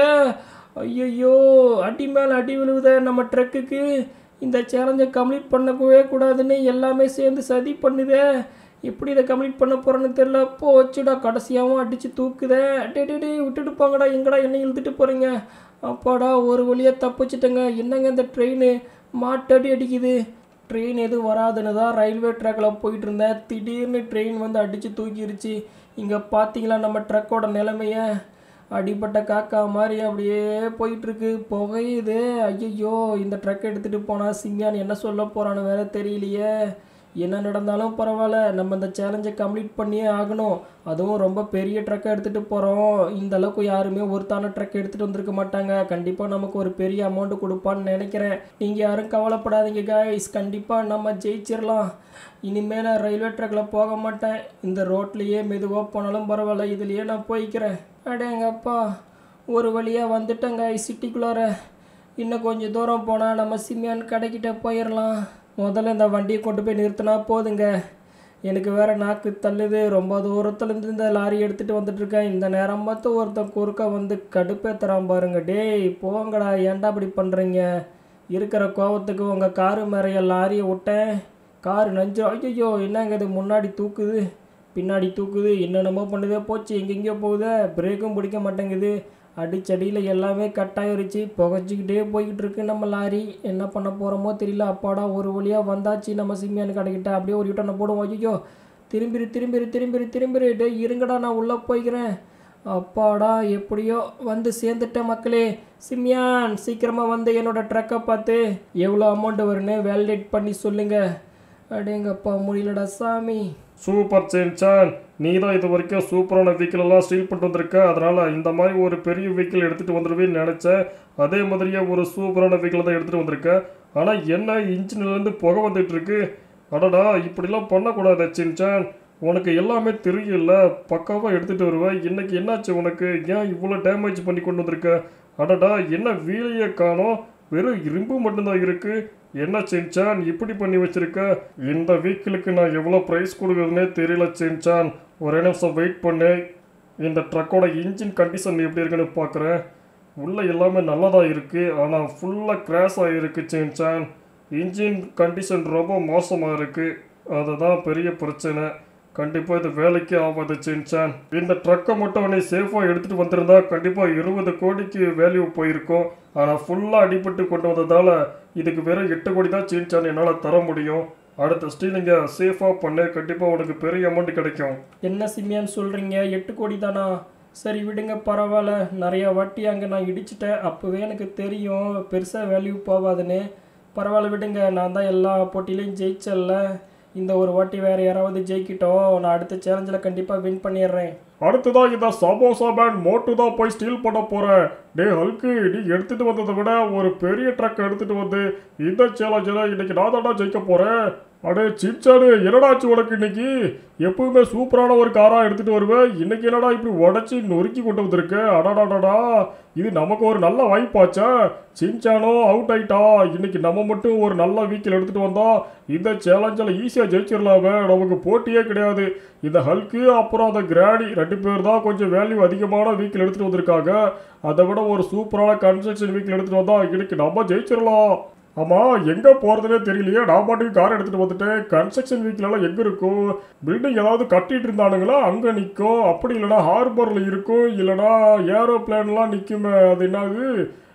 ஐயோ அடி மேலே அடி விழுவுதே நம்ம ட்ரக்குக்கு இந்த சேலஞ்சை கம்ப்ளீட் பண்ணவே கூடாதுன்னு எல்லாமே சேர்ந்து சதி பண்ணுதே எப்படி இதை கம்ப்ளீட் பண்ண போகிறேன்னு தெரில போச்சுடா கடைசியாகவும் அடித்து தூக்குதே டே டே டே விட்டுட்டு போங்கடா எங்கடா என்ன இழுத்துட்டு போகிறீங்க அப்பாடா ஒரு வழியாக தப்பிச்சிட்டேங்க என்னங்க இந்த ட்ரெயின் மாட்டடி அடிக்குது ட்ரெயின் எதுவும் வராதுன்னு தான் ரயில்வே ட்ராக்கில் போயிட்டு இருந்தேன் திடீர்னு ட்ரெயின் வந்து அடித்து தூக்கிருச்சு இங்கே பார்த்தீங்களா நம்ம ட்ரக்கோட நிலைமைய அடிப்பட்ட காக்கா மாதிரி அப்படியே போயிட்டுருக்கு புகையுது ஐயையோ இந்த ட்ரக் எடுத்துகிட்டு போனால் சிங்கான் என்ன சொல்ல போகிறான்னு வேற தெரியலையே என்ன நடந்தாலும் பரவாயில்ல நம்ம இந்த சேலஞ்சை கம்ப்ளீட் பண்ணியே ஆகணும் அதுவும் ரொம்ப பெரிய ட்ரக்கை எடுத்துகிட்டு போகிறோம் இந்த அளவுக்கு யாருமே ஒருத்தான ட்ரக் எடுத்துகிட்டு வந்திருக்க மாட்டாங்க கண்டிப்பாக நமக்கு ஒரு பெரிய அமௌண்ட் கொடுப்பான்னு நினைக்கிறேன் நீங்கள் யாரும் கவலைப்படாதீங்க காய்ஸ் கண்டிப்பாக நம்ம ஜெயிச்சிடலாம் இனிமேல் நான் ரயில்வே ட்ராக்கில் போக மாட்டேன் இந்த ரோட்லேயே மெதுவாக போனாலும் பரவாயில்ல இதுலேயே நான் போய்க்கிறேன் அடேங்கப்பா ஒரு வழியாக வந்துட்டேங்க சிட்டிக்குள்ளார இன்னும் கொஞ்சம் தூரம் போனால் நம்ம சிம்யான் கடைக்கிட்ட போயிடலாம் முதல்ல இந்த வண்டியை கொண்டு போய் நிறுத்தினா போதுங்க எனக்கு வேற நாக்கு தள்ளுது ரொம்ப தூரத்துலேருந்து இந்த லாரி எடுத்துகிட்டு வந்துட்டுருக்கேன் இந்த நேரம் பார்த்து ஒருத்தன் குறுக்க வந்து கடுப்பேத்துறான் பாருங்க டேய் போங்கடா ஏன்டா இப்படி பண்ணுறீங்க இருக்கிற கோவத்துக்கு உங்கள் காரு மேறைய லாரியை விட்டேன் காரு நஞ்சு ஐயோ என்னங்க இது முன்னாடி தூக்குது பின்னாடி தூக்குது என்னென்னமோ பண்ணுதே போச்சு எங்கெங்கேயோ போகுதே பிரேக்கும் பிடிக்க மாட்டேங்குது அடிச்சடியில் எல்லாமே கட் ஆயிருச்சு புகைச்சிக்கிட்டே போய்கிட்டு இருக்கு நம்ம லாரி என்ன பண்ண போகிறோமோ தெரியல அப்பாடா ஒரு வழியாக வந்தாச்சு நம்ம சிம்மியான் கடைக்கிட்ட அப்படியே ஒரு யூட்டனை போடுவோம் ஐயோ திரும்பிரு திரும்பிரு திரும்பிரு திரும்பிரு டேய் இருங்கடா நான் உள்ளே போய்க்கிறேன் அப்பாடா எப்படியோ வந்து சேர்ந்துட்டேன் மக்களே சிம்யான் சீக்கிரமாக வந்து என்னோட ட்ரக்கை பார்த்து எவ்வளோ அமௌண்ட் வரும்னு வேலிடேட் பண்ணி சொல்லுங்கள் அடேங்கப்பா முடியலடா சாமி சூப்பர் சேன்சான் நீ தான் இது வரைக்கும் சூப்பரான வெஹிக்கிள் எல்லாம் ஸ்டீல் பண்ணிட்டு வந்திருக்க அதனால இந்த மாதிரி ஒரு பெரிய வெஹிக்கிள் எடுத்துட்டு வந்துடுவேன்னு நினைச்சேன் அதே மாதிரியே ஒரு சூப்பரான வெஹிக்கிள் தான் எடுத்துட்டு வந்திருக்க ஆனா என்ன இன்ஜின்ல இருந்து புகை வந்துட்டு இருக்கு அடடா இப்படிலாம் பண்ணக்கூடாது சின்சான் உனக்கு எல்லாமே தெரியல பக்காவாக எடுத்துட்டு வருவ இன்னைக்கு என்னாச்சு உனக்கு ஏன் இவ்வளோ டேமேஜ் பண்ணி கொண்டு வந்திருக்க அடடா என்ன வீலையே காணோம் வெறும் இரும்பு மட்டும்தான் இருக்கு என்ன சின்சான் இப்படி பண்ணி வச்சிருக்க இந்த வீக்கிலுக்கு நான் எவ்வளோ ப்ரைஸ் கொடுக்குறதுனே தெரியல சின்சான் ஒரே நிமிஷம் வெயிட் பண்ணு இந்த ட்ரக்கோட இன்ஜின் கண்டிஷன் எப்படி இருக்குன்னு பார்க்குறேன் உள்ள எல்லாமே நல்லதாக இருக்குது ஆனால் ஃபுல்லாக கிராஷ் ஆகிருக்கு சின்சான் இன்ஜின் கண்டிஷன் ரொம்ப மோசமாக இருக்குது அதுதான் பெரிய பிரச்சனை கண்டிப்பாக இது வேலைக்கு ஆகாது சின்சான் இந்த ட்ரக்கை மட்டும் நீ சேஃபாக எடுத்துகிட்டு வந்திருந்தா கண்டிப்பாக இருபது கோடிக்கு வேல்யூ போயிருக்கும் ஆனால் ஃபுல்லாக அடிபட்டு கொண்டு வந்ததால் இதுக்கு வெறும் எட்டு கோடி தான் சின்சான் என்னால் தர முடியும் அடுத்த ஸ்டீலிங்க சேஃபாக பண்ணு கண்டிப்பாக உனக்கு பெரிய அமௌண்ட் கிடைக்கும் என்ன சிம்மியான்னு சொல்கிறீங்க எட்டு கோடி தானா சரி விடுங்க பரவாயில்ல நிறையா வாட்டி அங்கே நான் இடிச்சிட்டேன் அப்போவே எனக்கு தெரியும் பெருசாக வேல்யூ போகாதுன்னு பரவாயில்ல விடுங்க நான் தான் எல்லா போட்டியிலையும் ஜெயிச்சல்ல இந்த ஒரு வாட்டி வேறு யாராவது ஜெயிக்கிட்டோம் நான் அடுத்த சேலஞ்சில் கண்டிப்பாக வின் பண்ணிடுறேன் அடுத்ததான் இந்த சமோசா பேண்ட் மோட்டு தான் போய் ஸ்டீல் பண்ண போகிறேன் டே ஹல்க்கு நீ எடுத்துகிட்டு வந்ததை விட ஒரு பெரிய ட்ரக் எடுத்துகிட்டு வந்து இந்த சேலஞ்சில் இன்னைக்கு நான் தான்டா ஜெயிக்க போகிறேன் அடே சிப்சாடு என்னடாச்சு உனக்கு இன்னைக்கு எப்பவுமே சூப்பரான ஒரு காராக எடுத்துகிட்டு வருவேன் இன்னைக்கு என்னடா இப்படி உடச்சி நொறுக்கி கொண்டு வந்திருக்க அடாடாடாடா இது நமக்கு ஒரு நல்ல வாய்ப்பாச்சா சின்சானோ அவுட் ஆயிட்டா இன்னைக்கு நம்ம மட்டும் ஒரு நல்ல வீக்கில் எடுத்துகிட்டு வந்தா இந்த சேலஞ்சில் ஈஸியாக ஜெயிச்சிடலாமே நமக்கு போட்டியே கிடையாது இந்த ஹல்க்கு அப்புறம் அந்த கிராடி ரெண்டு பேர் தான் கொஞ்சம் வேல்யூ அதிகமான வீக்கில் எடுத்துகிட்டு வந்திருக்காங்க அதை விட ஒரு சூப்பரான கன்ஸ்ட்ரக்ஷன் வீக்கில் எடுத்துகிட்டு வந்தா இன்னைக்கு நம்ம ஜெயிச்சிடலாம் ஆமாம் எங்கே போகிறதுனே தெரியலையே நான் பாட்டுக்கு கார் எடுத்துகிட்டு வந்துட்டேன் கன்ஸ்ட்ரக்ஷன் வீக்கிலலாம் எங்கே இருக்கும் பில்டிங் ஏதாவது கட்டிட்டு இருந்தானுங்களா அங்கே நிற்கும் அப்படி இல்லைனா ஹார்பரில் இருக்கும் இல்லைனா ஏரோப்ளேன்லாம் நிற்குமே அது என்னது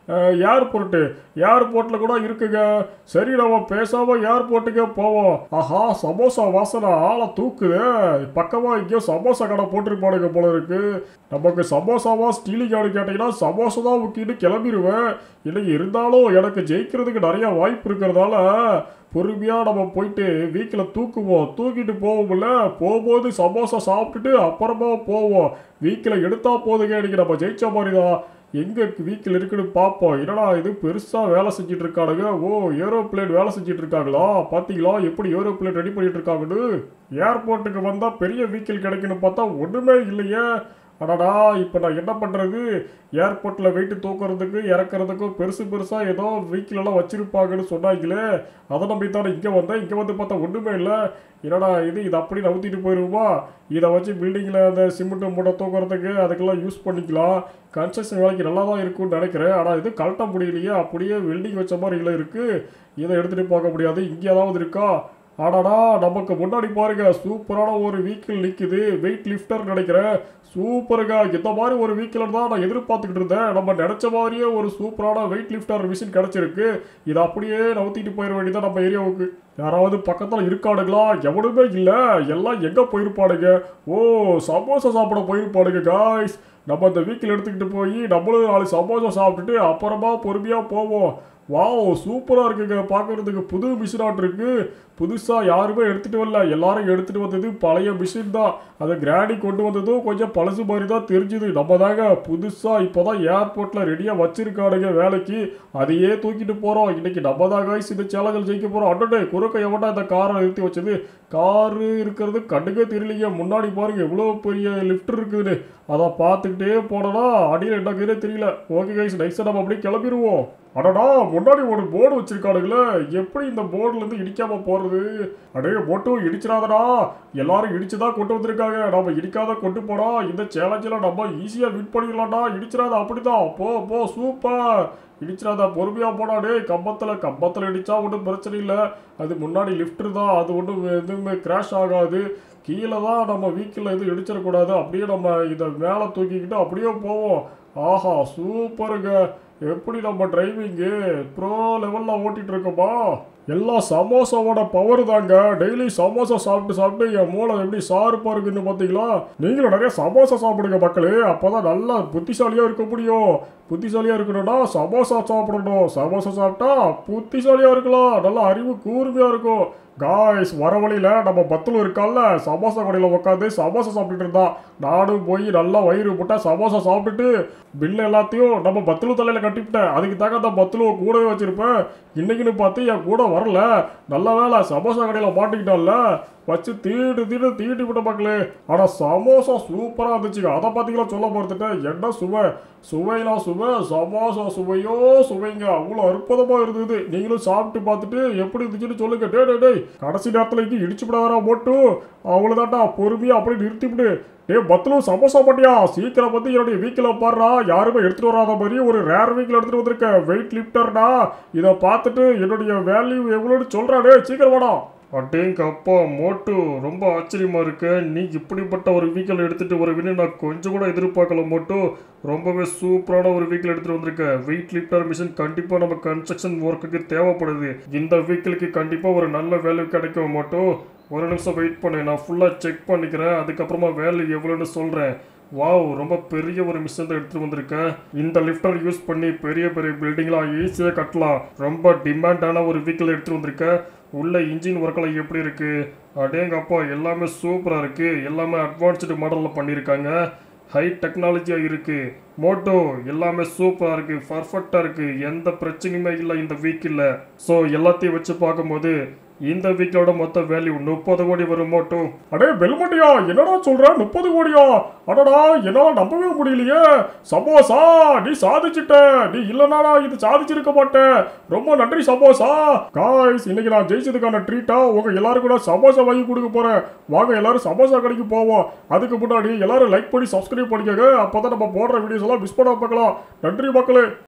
ஏர்போர்ட்டு ஏர்போர்ட்டில் கூட இருக்குங்க சரி நம்ம பேசாம ஏர்போர்ட்டுக்கே போவோம் ஆஹா சமோசா வாசனை ஆளை தூக்குது பக்கமாக இங்கேயோ சமோசா கடை போட்டிருப்பானுங்க போல இருக்கு நமக்கு சமோசாவா ஸ்டீலிங் ஆடு கேட்டிங்கன்னா சமோசா தான் முக்கிட்டு கிளம்பிடுவேன் இல்லை இருந்தாலும் எனக்கு ஜெயிக்கிறதுக்கு நிறைய வாய்ப்பு இருக்கிறதால பொறுமையாக நம்ம போயிட்டு வீக்கில் தூக்குவோம் தூக்கிட்டு போவோம்ல போகும்போது சமோசா சாப்பிட்டுட்டு அப்புறமா போவோம் வீக்கில் எடுத்தா போதுங்க இன்னைக்கு நம்ம ஜெயிச்ச மாதிரி தான் எங்கே வீக்கில் இருக்குன்னு பார்ப்போம் என்னடா இது பெருசாக வேலை செஞ்சுட்டு இருக்கானுங்க ஓ ஏரோப்ளேன் வேலை செஞ்சுட்டு இருக்காங்களா பார்த்தீங்களா எப்படி ஏரோப்ளேன் ரெடி பண்ணிட்டு இருக்காங்கன்னு ஏர்போர்ட்டுக்கு வந்தால் பெரிய வீக்கில் கிடைக்குன்னு பார்த்தா ஒன்றுமே இல்லையே அடடா இப்போ நான் என்ன பண்ணுறது ஏர்போர்ட்டில் வெயிட்டு தூக்குறதுக்கு இறக்குறதுக்கும் பெருசு பெருசாக ஏதோ vehicle எல்லாம் வச்சுருப்பாங்கன்னு சொன்னாங்களே அதை நம்பி தானே இங்கே வந்தேன் இங்கே வந்து பார்த்தா ஒன்றுமே இல்லை என்னடா இது இது அப்படி நவுத்திட்டு போயிடுவோமா இதை வச்சு பில்டிங்கில் அந்த சிமெண்ட் மூட்டை தூக்குறதுக்கு அதுக்கெல்லாம் யூஸ் பண்ணிக்கலாம் கன்ஸ்ட்ரக்ஷன் வேலைக்கு நல்லா தான் இருக்கும்னு நினைக்கிறேன் ஆனால் இது கழட்ட முடியலையே அப்படியே வெல்டிங் வச்ச மாதிரி இல்லை இருக்குது இதை எடுத்துகிட்டு பார்க்க முடியாது இங்கே ஏதாவது இருக்கா அடடா நமக்கு முன்னாடி பாருங்க சூப்பரான ஒரு வீக்கிள் நிற்குது வெயிட் லிஃப்டர் நினைக்கிறேன் சூப்பருங்க இந்த மாதிரி ஒரு வீக்கில் தான் நான் எதிர்பார்த்துக்கிட்டு இருந்தேன் நம்ம நினச்ச மாதிரியே ஒரு சூப்பரான வெயிட் லிஃப்டர் மிஷின் கிடச்சிருக்கு இதை அப்படியே நவுத்திட்டு போயிட வேண்டியதான் நம்ம ஏரியாவுக்கு யாராவது பக்கத்தில் இருக்கானுங்களா எவனுமே இல்லை எல்லாம் எங்கே போயிருப்பானுங்க ஓ சமோசா சாப்பிட போயிருப்பானுங்க காய்ஸ் நம்ம இந்த வீக்கில் எடுத்துக்கிட்டு போய் நம்மளும் நாலு சமோசா சாப்பிட்டுட்டு அப்புறமா பொறுமையாக போவோம் வாவ் சூப்பராக இருக்குங்க பார்க்கறதுக்கு புது மிஷினாட் இருக்கு புதுசாக யாருமே எடுத்துகிட்டு வரல எல்லாரும் எடுத்துகிட்டு வந்தது பழைய மிஷின் தான் அதை கிராண்டி கொண்டு வந்ததும் கொஞ்சம் பழசு மாதிரி தான் தெரிஞ்சுது நம்ம தாங்க புதுசாக இப்போ தான் ஏர்போர்ட்டில் ரெடியாக வச்சிருக்கானுங்க வேலைக்கு அதையே தூக்கிட்டு போகிறோம் இன்னைக்கு நம்ம தான் guys இந்த சேலஞ்சில் ஜெயிக்க போகிறோம் அட்டே குறுக்க எவன்டா இந்த காரை நிறுத்தி வச்சது காரு இருக்கிறது கண்டுக்கே தெரியலைங்க முன்னாடி பாருங்க எவ்வளோ பெரிய லிஃப்ட் இருக்குதுன்னு அதை பார்த்துக்கிட்டே போனோம்னா அடியில் என்ன இருக்குதுன்னே தெரியல ஓகே கைஸ் நைஸாக நம்ம அப்படியே கிளம்பிடுவோம் அடடா முன்னாடி ஒரு போர்டு வச்சிருக்கானுங்களே எப்படி இந்த போர்டுல இருந்து இடிக்காம போறது அடே போட்டும் இடிச்சிடாதடா எல்லாரும் இடிச்சுதான் கொண்டு வந்திருக்காங்க நம்ம இடிக்காத கொண்டு போடா இந்த சேலஞ்சில் நம்ம ஈஸியா வின் பண்ணிடலாம்டா இடிச்சிடாத அப்படிதான் போ போ சூப்பர் இடிச்சிடாத பொறுமையா போடா டேய் கம்பத்துல கம்பத்துல இடிச்சா ஒன்றும் பிரச்சனை இல்லை அது முன்னாடி லிஃப்ட் தான் அது ஒன்றும் எதுவுமே கிராஷ் ஆகாது கீழே தான் நம்ம வீக்கில் எதுவும் இடிச்சிடக்கூடாது அப்படியே நம்ம இதை மேலே தூக்கிக்கிட்டு அப்படியே போவோம் ஆஹா சூப்பருங்க எப்படி நம்ம டிரைவிங்கு ப்ரோ லெவலில் ஓட்டிட்டு இருக்கோமா எல்லாம் சமோசாவோட பவர் தாங்க டெய்லி சமோசா சாப்பிட்டு சாப்பிட்டு என் மூளை எப்படி ஷார்ப்பாக இருக்குன்னு பார்த்தீங்களா நீங்களும் நிறைய சமோசா சாப்பிடுங்க மக்களே அப்பதான் நல்லா புத்திசாலியாக இருக்க முடியும் புத்திசாலியாக இருக்கணும்னா சமோசா சாப்பிடணும் சமோசா சாப்பிட்டா புத்திசாலியாக இருக்கலாம் நல்லா அறிவு கூர்மையாக இருக்கும் காய்ஸ் வர வழியில நம்ம பத்துல இருக்கால சமோசா கடையில் உட்காந்து சமோசா சாப்பிட்டுட்டு இருந்தா நானும் போய் நல்லா வயிறு போட்டா சமோசா சாப்பிட்டுட்டு பில்லு எல்லாத்தையும் நம்ம பத்துல தலையில கட்டிவிட்டேன் அதுக்கு தாங்க அந்த பத்துல கூடவே வச்சிருப்பேன் இன்னைக்குன்னு பார்த்து என் கூட வரல நல்ல வேலை சமோசா கடையில் மாட்டிக்கிட்டான்ல வச்சு தீட்டு தீட்டு தீட்டி விட்ட மக்களே ஆனால் சமோசா சூப்பராக இருந்துச்சுங்க அதை பார்த்தீங்களா சொல்ல போகிறதுட்டு என்ன சுவை சுவைனா சுவை சமோசா சுவையோ சுவைங்க அவ்வளோ அற்புதமாக இருந்தது நீங்களும் சாப்பிட்டு பார்த்துட்டு எப்படி இருந்துச்சுன்னு சொல்லுங்க டே டே டேய் கடைசி நேரத்தில் இங்கே இடிச்சு விடாதா போட்டு அவ்வளோதான்டா பொறுமையாக அப்படியே நிறுத்திவிடு டே பத்துலும் சமோசா பாட்டியா சீக்கிரம் வந்து என்னுடைய வீக்கில் பாடுறா யாருமே எடுத்துட்டு வராத மாதிரி ஒரு ரேர் வீக்கில் எடுத்துட்டு வந்திருக்கேன் வெயிட் லிஃப்டர்டா இதை பார்த்துட்டு என்னுடைய வேல்யூ எவ்வளோன்னு சொல்றாடே சீக்கிரம் வாடா அட்டேங்க அப்பா மோட்டு ரொம்ப ஆச்சரியமா இருக்கு நீ இப்படிப்பட்ட ஒரு வீக்கல் எடுத்துட்டு வருவீன்னு நான் கொஞ்சம் கூட எதிர்பார்க்கல மோட்டு ரொம்பவே சூப்பரான ஒரு வீக்கில் எடுத்துட்டு வந்திருக்க வெயிட் லிஃப்டர் மிஷின் கண்டிப்பா நம்ம கன்ஸ்ட்ரக்ஷன் ஒர்க்குக்கு தேவைப்படுது இந்த வீக்கிலுக்கு கண்டிப்பா ஒரு நல்ல வேல்யூ கிடைக்கும் மோட்டு ஒரு நிமிஷம் வெயிட் பண்ணு நான் ஃபுல்லாக செக் பண்ணிக்கிறேன் அதுக்கப்புறமா வேல்யூ எவ்வளோன்னு சொல்கிறேன் வாவ் ரொம்ப பெரிய ஒரு மிஷின் தான் எடுத்துட்டு வந்திருக்கேன் இந்த லிஃப்டர் யூஸ் பண்ணி பெரிய பெரிய பில்டிங்லாம் ஈஸியாக கட்டலாம் ரொம்ப டிமாண்டான ஒரு வெஹிக்கிள் எடுத்துட்டு வந்திருக்கேன் உள்ள இன்ஜின் ஒர்க்கெல்லாம் எப்படி இருக்கு அடேங்கப்பா எல்லாமே சூப்பராக இருக்கு எல்லாமே அட்வான்ஸ்டு மாடலில் பண்ணியிருக்காங்க ஹை டெக்னாலஜியாக இருக்கு மோட்டோ எல்லாமே சூப்பராக இருக்கு பர்ஃபெக்டாக இருக்கு எந்த பிரச்சனையுமே இல்லை இந்த வீக்கில் ஸோ எல்லாத்தையும் வச்சு பார்க்கும்போது இந்த வீக்கோட மொத்த வேல்யூ முப்பது கோடி வரும் மோட்டோ அடே பெல்மட்டியா என்னடா சொல்ற முப்பது கோடியா அடடா என்னால நம்பவே முடியலையே சமோசா நீ சாதிச்சிட்ட நீ இல்லனாடா இது சாதிச்சிருக்க மாட்டேன் ரொம்ப நன்றி சமோசா காய்ஸ் இன்னைக்கு நான் ஜெயிச்சதுக்கான ட்ரீட்டா உங்க எல்லாரும் கூட சமோசா வாங்கி கொடுக்க போறேன் வாங்க எல்லாரும் சமோசா கடைக்கு போவோம் அதுக்கு முன்னாடி எல்லாரும் லைக் பண்ணி சப்ஸ்கிரைப் பண்ணிக்கோங்க அப்பதான் நம்ம போடுற வீடியோஸ் எல்லாம் மிஸ் பண்ண பார்க்கலாம் நன்றி மக்களே